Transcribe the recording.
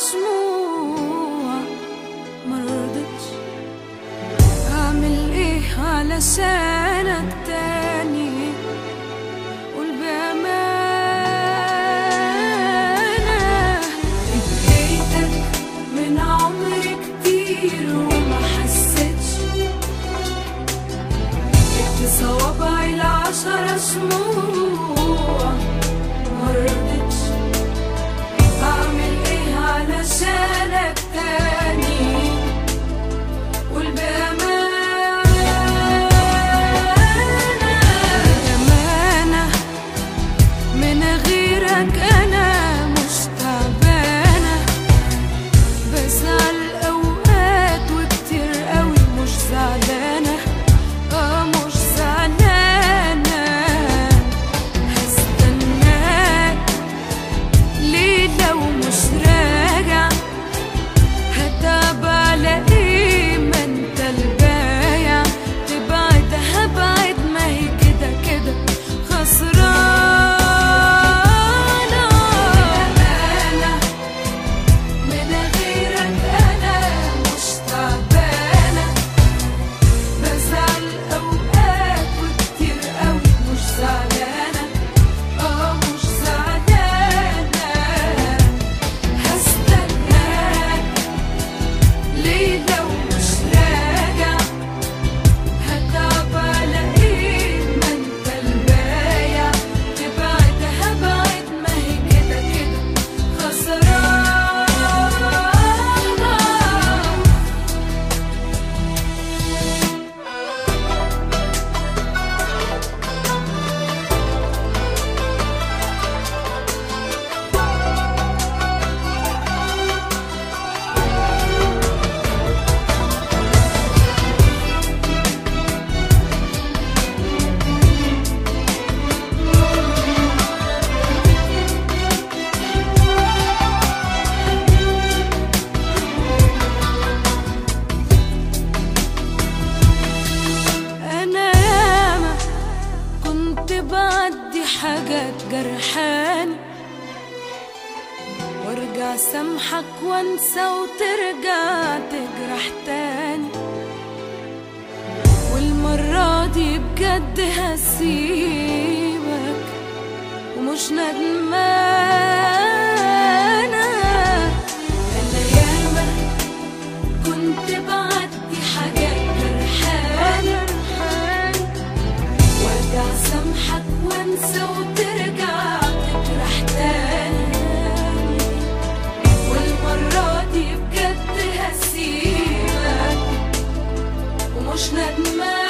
شموع مرضتش هعمل ايه علشانك تاني قول بأمانة اديتك من عمري كتير وما حسيتش جبت صوابعي العشرة شموع مرضتش أعمل إيه علشانك تاني قول بأمانة بأمانة من غيرك أنا مش تعبانة بزعل أوقات وكتير قوي مش زعلانة اه مش زعلانة هستناك ليه لو مش راجع هتعب على ايه ما انت البايع تبعد هبعد ما هي كده كده خسرانة أمانة من غيرك أنا مش تعبانة بزعل أوقات وكتير قوي مش زعلانة اه مش زعلانة هستناك ليه لو مش راجع هتعب على ايه ما انت البايع تبعد هبعد ما هي كده كده خسرانة أنا ياما كنت بعدي حاجات جرحاني وارجع سامحك وانسى وترجع تجرح تاني والمرة دي بجد هسيبك ومش ندمانة أنا ياما كنت بعدي حاجات جرحاني وارجع سامحك وانسى وترجع تجرح تاني والمرة دي بجد هسيبك ومش ندمان